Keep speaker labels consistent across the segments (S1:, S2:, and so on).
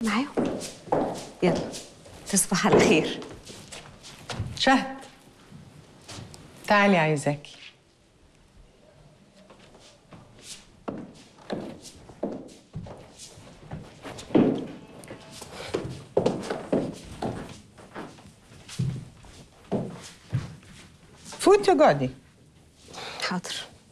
S1: معاهم يلا تصبح على خير
S2: شهد تعالي عايزاكي فوتي اقعدي
S1: حاضر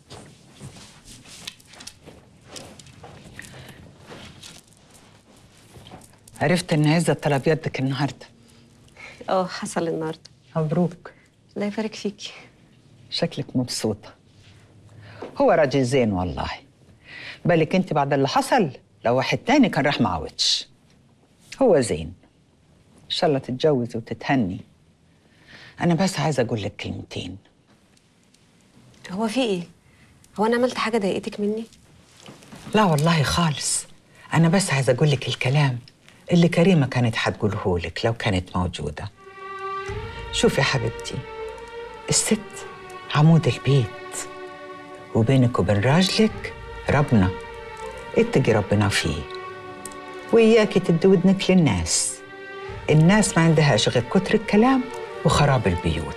S2: عرفت ان عزة طلب يدك النهارده
S1: اه حصل النهارده
S2: مبروك
S1: الله يبارك فيكي
S2: شكلك مبسوطة هو راجل زين والله بالك انت بعد اللي حصل لو واحد تاني كان راح معاودش هو زين ان شاء الله تتجوزي وتتهني انا بس عايزه اقول لك كلمتين
S1: هو في ايه هو انا عملت حاجه ضايقتك مني
S2: لا والله خالص انا بس عايزه اقول لك الكلام اللي كريمه كانت هتقوله لك لو كانت موجوده شوفي يا حبيبتي الست عمود البيت وبينك وبين راجلك ربنا اتقي ربنا فيه وإياكي تدي ودنك للناس الناس ما عندهاش غير كتر الكلام وخراب البيوت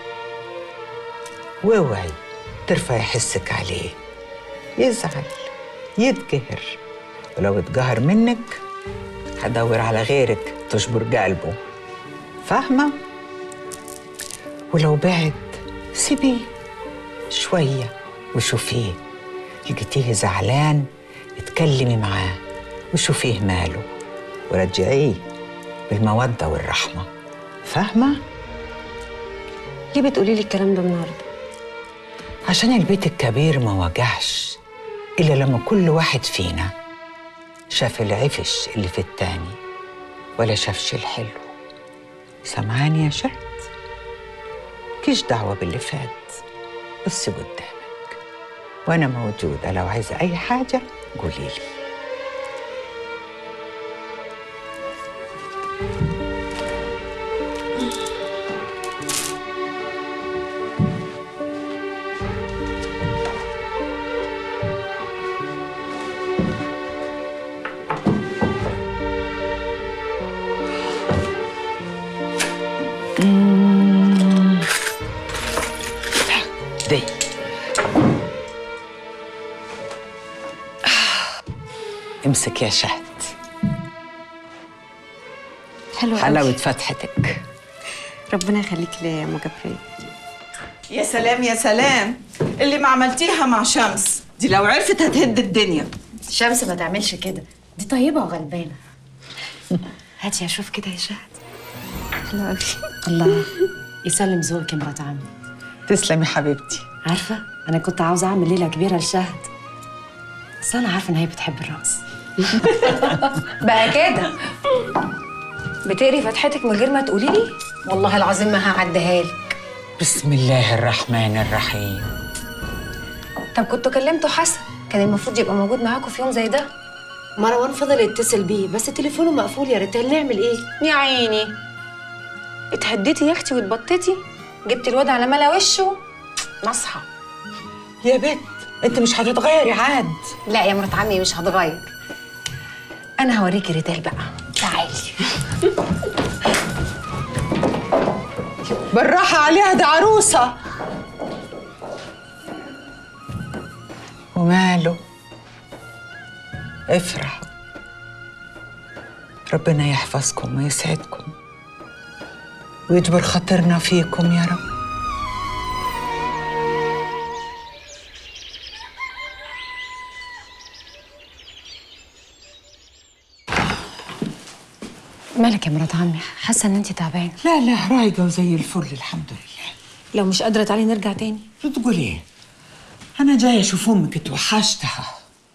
S2: واوعي ترفعي حسك عليه يزعل يتقهر ولو اتقهر منك هدور على غيرك تجبر قلبه فاهمة؟ ولو بعد سيبيه شوية وشوفيه لقيتيه زعلان اتكلمي معاه وشوفيه ماله ورجعيه بالمودة والرحمة فاهمة؟
S1: ليه بتقولي لي الكلام ده النهارده
S2: عشان البيت الكبير ما وجعش إلا لما كل واحد فينا شاف العفش اللي في التاني ولا شافش الحلو سمعاني يا شهد كيش دعوة باللي فات بصي قدامك وأنا موجودة لو عايزة أي حاجة قولي لي دي امسك يا شهد
S1: حلو قوي.
S2: حلاوة فتحتك
S1: ربنا يخليك ليا يا ام جبريل
S3: يا سلام يا سلام اللي ما عملتيها مع شمس دي لو عرفت هتهد الدنيا
S4: شمس ما تعملش كده دي طيبة وغلبانة
S1: هاتي اشوف كده يا شهد حلو قوي
S4: الله يسلم ذوقك يا مرات عمي
S2: تسلمي حبيبتي
S4: عارفة أنا كنت عاوزة أعمل ليلة كبيرة لشهد بس أنا عارفة إن هي بتحب الرقص
S5: بقى كده بتقري فتحتك من غير ما تقولي لي والله العظيم ما هعديها لك
S2: بسم الله الرحمن الرحيم
S5: طب كنتوا كلمتوا حسن كان المفروض يبقى موجود معاكم في يوم زي ده
S4: مروان فضل يتصل بيه بس تليفونه مقفول يا ريتال نعمل إيه؟
S5: يا عيني اتهديتي يا اختي واتبطتي جبت الواد على ملا وشه نصحى
S2: يا بنت انت مش هتتغيري عاد
S5: لا يا مرات عمي مش هتغير انا هوريكي ريتال بقى تعالي
S2: بالراحة عليها دي عروسة وماله افرحوا ربنا يحفظكم ويسعدكم ويجبر خاطرنا فيكم يا رب
S4: مالك يا مرات عمي حاسة إن أنت تعبانة
S2: لا لا رايقة وزي الفل الحمد لله
S5: لو مش قادره تعالي نرجع تاني
S2: شو تقول ايه؟ أنا جاية أشوف أمك اتوحشتها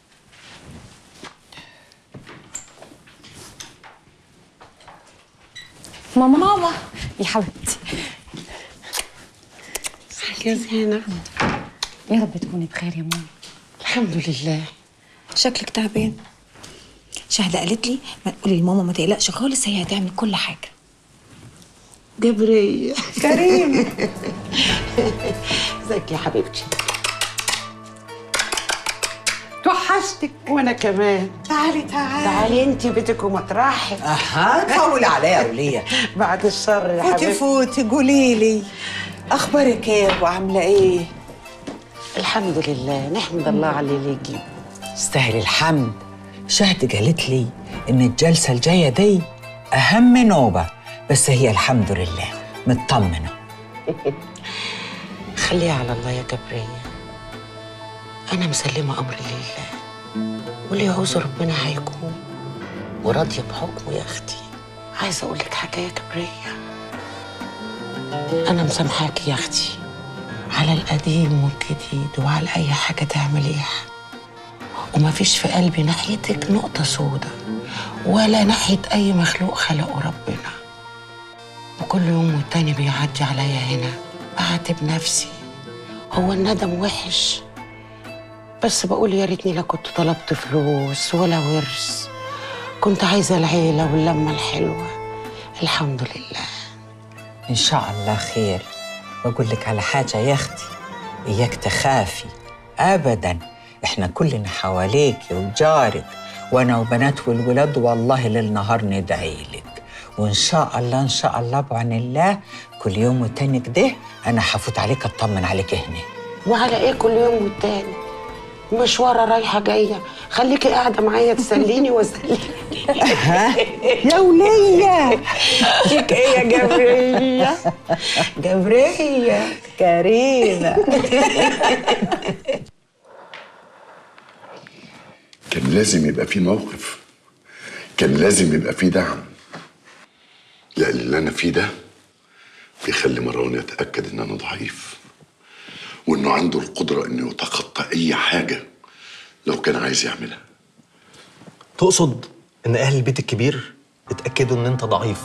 S4: ماما ماما يا حبيبتي
S3: يا زينة
S4: يا رب تكوني بخير يا ماما
S3: الحمد لله
S5: شكلك تعبان شهدة قالت لي ما تقولي لماما ما تقلقش خالص هي هتعمل كل حاجه
S3: جبرية
S2: كريم
S3: ازيك يا حبيبتي
S2: توحشت
S6: وحشتك وانا كمان
S2: تعالي تعالي
S6: تعالي انت بيتك ومطرحي
S2: اها طول عليا وليا
S6: بعد الشر يا
S2: فوتي
S6: حبيبتي
S2: فوتي قولي لي اخبارك ايه وعامله ايه
S6: الحمد لله نحمد الله على اللي يجيب
S2: استاهل الحمد شهد قالت لي ان الجلسه الجايه دي اهم نوبه بس هي الحمد لله مطمنه
S6: خليها على الله يا جبرية أنا مسلمة أمري لله واللي يعوز ربنا هيكون وراضية بحكمه يا أختي عايزة أقول لك حاجة يا جبرية أنا مسامحاكي يا أختي على القديم والجديد وعلى أي حاجة تعمليها وما فيش في قلبي ناحيتك نقطة سودة ولا ناحية أي مخلوق خلقه ربنا وكل يوم والتاني بيعدي عليا هنا بعاتب نفسي هو الندم وحش بس بقول يا ريتني لا كنت طلبت فلوس ولا ورث كنت عايزة العيلة واللمة الحلوة الحمد لله
S2: ان شاء الله خير واقول لك على حاجه يا اختي اياك تخافي ابدا احنا كلنا حواليك وجارك وانا وبنات والولاد والله ليل نهار ندعي لك وان شاء الله ان شاء الله بعون الله كل يوم والتاني كده انا هفوت عليك اطمن عليك هنا
S6: وعلى ايه كل يوم والتاني مشوارة رايحة جاية خليكي قاعدة معايا تسليني واسليني
S2: يا ولية
S6: فيك ايه يا جبرية
S2: جبرية كريمة
S7: كان لازم يبقى في موقف كان لازم يبقى في دعم لا اللي انا فيه ده بيخلي مروان يتاكد ان انا ضعيف وانه عنده القدره انه يتخطى اي حاجه لو كان عايز يعملها
S8: تقصد ان اهل البيت الكبير اتاكدوا ان انت ضعيف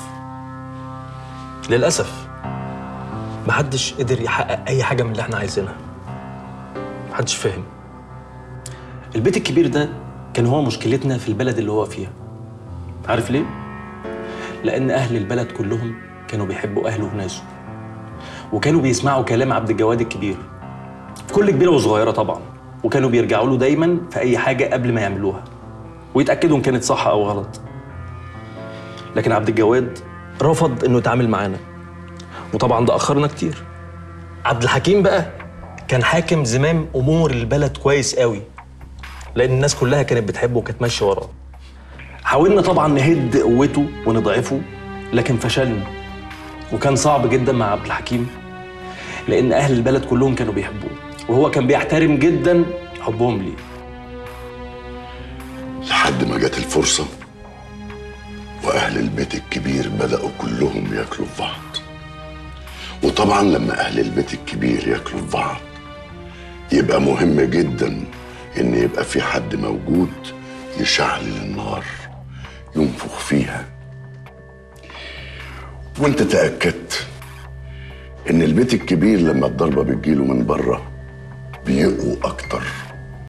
S8: للاسف محدش قدر يحقق اي حاجه من اللي احنا عايزينها محدش فهم البيت الكبير ده كان هو مشكلتنا في البلد اللي هو فيها عارف ليه لان اهل البلد كلهم كانوا بيحبوا اهله وناسه وكانوا بيسمعوا كلام عبد الجواد الكبير في كل كبيره وصغيره طبعا وكانوا بيرجعوا له دايما في اي حاجه قبل ما يعملوها ويتاكدوا ان كانت صح او غلط لكن عبد الجواد رفض انه يتعامل معانا وطبعا ده اخرنا كتير عبد الحكيم بقى كان حاكم زمام امور البلد كويس قوي لان الناس كلها كانت بتحبه وكانت ماشيه وراه حاولنا طبعا نهد قوته ونضعفه لكن فشلنا وكان صعب جدا مع عبد الحكيم لان اهل البلد كلهم كانوا بيحبوه وهو كان بيحترم جدا حبهم ليه
S7: لحد ما جت الفرصه واهل البيت الكبير بداوا كلهم ياكلوا في بعض وطبعا لما اهل البيت الكبير ياكلوا في بعض يبقى مهم جدا ان يبقى في حد موجود يشعل النار ينفخ فيها وانت تاكدت ان البيت الكبير لما الضربه بتجيله من بره بيقووا اكتر